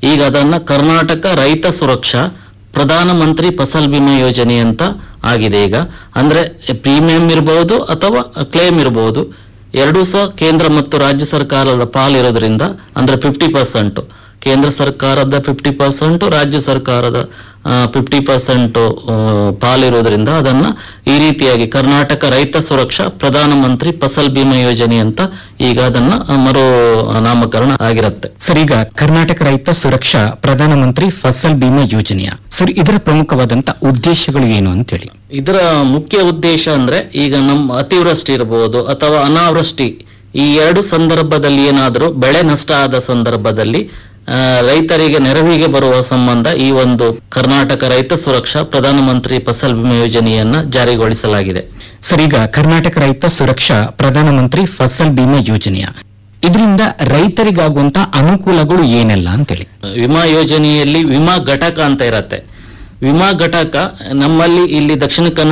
ಈಗ ಅದನ್ನ ಕರ್ನಾಟಕ ರೈತ ಸುರಕ್ಷಾ ಪ್ರಧಾನ ಮಂತ್ರಿ ಫಸಲ್ ಬಿಮಾ ಯೋಜನೆ ಅಂತ ಆಗಿದೆ ಈಗ ಅಂದ್ರೆ ಪ್ರೀಮಿಯಂ ಇರಬಹುದು ಅಥವಾ ಕ್ಲೇಮ್ ಇರಬಹುದು ಎರಡೂ ಸಹ ಕೇಂದ್ರ ಮತ್ತು ರಾಜ್ಯ ಸರ್ಕಾರದ ಪಾಲಿರೋದ್ರಿಂದ ಅಂದ್ರೆ ಫಿಫ್ಟಿ ಪರ್ಸೆಂಟ್ ಕೇಂದ್ರ ಸರ್ಕಾರದ ಫಿಫ್ಟಿ ಪರ್ಸೆಂಟ್ ರಾಜ್ಯ ಸರ್ಕಾರದ ಫಿಫ್ಟಿ ಪರ್ಸೆಂಟ್ ಪಾಲಿರೋದ್ರಿಂದ ಅದನ್ನ ಈ ರೀತಿಯಾಗಿ ಕರ್ನಾಟಕ ರೈತ ಸುರಕ್ಷಾ ಪ್ರಧಾನ ಮಂತ್ರಿ ಫಸಲ್ ಬಿಮಾ ಯೋಜನೆ ಅಂತ ಈಗ ಅದನ್ನ ಆ, ಮರು ನಾಮಕರಣ ಆಗಿರುತ್ತೆ ಸರ್ ಈಗ ಕರ್ನಾಟಕ ರೈತ ಸುರಕ್ಷಾ ಪ್ರಧಾನಮಂತ್ರಿ ಫಸಲ್ ಬಿಮಾ ಯೋಜನೆಯ ಸರ್ ಇದರ ಪ್ರಮುಖವಾದಂತ ಉದ್ದೇಶಗಳು ಏನು ಅಂತೇಳಿ ಇದರ ಮುಖ್ಯ ಉದ್ದೇಶ ಅಂದ್ರೆ ಈಗ ನಮ್ಮ ಅತಿವೃಷ್ಟಿ ಇರಬಹುದು ಅಥವಾ ಅನಾವೃಷ್ಟಿ ಈ ಎರಡು ಸಂದರ್ಭದಲ್ಲಿ ಏನಾದರೂ ಬೆಳೆ ನಷ್ಟ ಆದ ಸಂದರ್ಭದಲ್ಲಿ ಆ, ರೈತರಿಗೆ ನೆರವಿಗೆ ಬರುವ ಸಂಬಂಧ ಈ ಒಂದು ಕರ್ನಾಟಕ ರೈತ ಸುರಕ್ಷಾ ಪ್ರಧಾನಮಂತ್ರಿ ಫಸಲ್ ಬಿಮಾ ಯೋಜನೆಯನ್ನ ಜಾರಿಗೊಳಿಸಲಾಗಿದೆ ಸರ್ ಈಗ ಕರ್ನಾಟಕ ರೈತ ಸುರಕ್ಷಾ ಪ್ರಧಾನಮಂತ್ರಿ ಫಸಲ್ ಬಿಮಾ ಯೋಜನೆಯ ಇದರಿಂದ ರೈತರಿಗಾಗುವಂತ ಅನುಕೂಲಗಳು ಏನೆಲ್ಲ ಅಂತೇಳಿ ವಿಮಾ ಯೋಜನೆಯಲ್ಲಿ ವಿಮಾ ಘಟಕ ಅಂತ ಇರತ್ತೆ ವಿಮಾ ಘಟಕ ನಮ್ಮಲ್ಲಿ ಇಲ್ಲಿ ದಕ್ಷಿಣ ಕನ್ನಡ